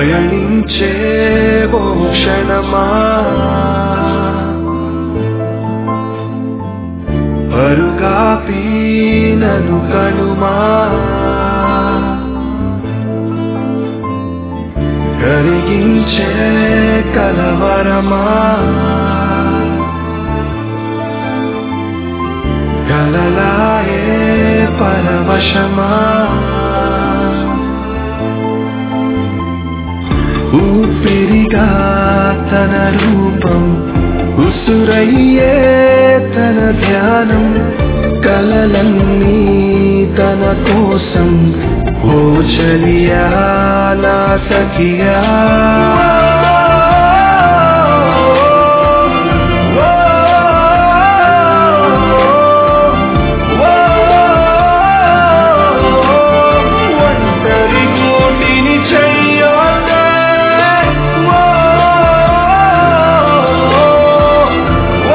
పయనించే ఓ క్షణమా పరుగాపి నను కనుమా కరిగించే కలవరమా కలలాయే పరవశమా ఊపిరిగా తన రూపం ఉసురయ్యే తన ధ్యానం కలలన్నీ తన కోసం ఓ చలియా నా సఖియా ఒంటరి కోటిని చెయ్యొద్దే. ఓ, ఓ,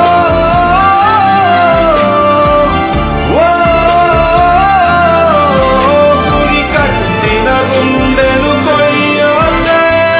ఓ, గురి కట్టిన గుండెను కొయ్యొద్దే.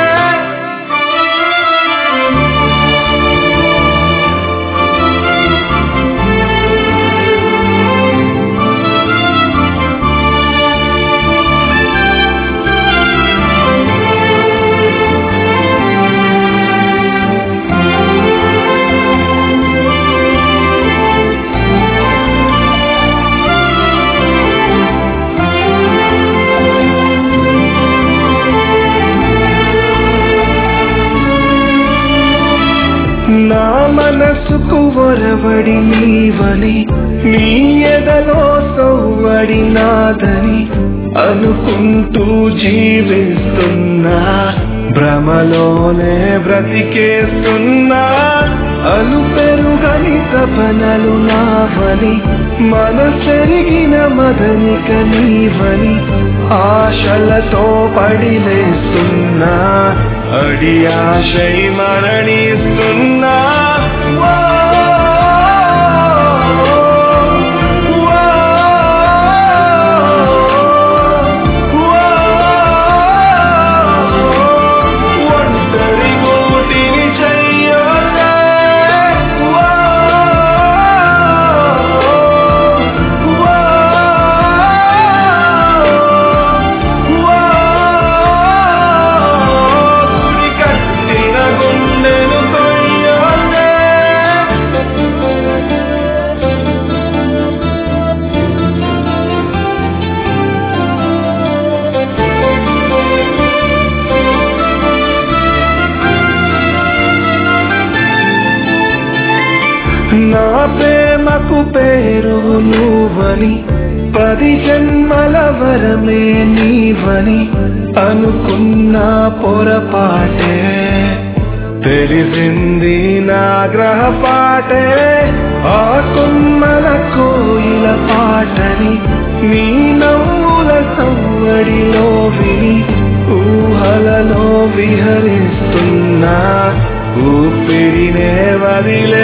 నా మనసుకు వరవడి నీవని నీ ఎదలో సౌవడి నాదని అనుకుంటూ జీవిస్తున్నా భ్రమలోనే బ్రతికేస్తున్నా అలు పెరుగని తపనలు నావని మనసెరిగిన మదనిక నీవని ఆశలతో పడిలేస్తున్నా అడి ఆశై మరణిస్తున్నా ఓ, ఓ, ఓ, ఒంటరి గూటిని చెయ్యొద్దే. ఓ, ఓ, గుడి కట్టిన గుండెను కొయ్యొద్దే. నా ప్రేమకు పేరు నువ్వని పది జన్మల వరమే నీవని అనుకున్నా పొరపాటే తెలిసింది నా గ్రహపాటే ఆ కొమ్మల కోయిల పాటని నీ నవ్వుల సవ్వడిలో విని ఊహలలో విహరిస్తున్నా ఊపిరినే వదిలే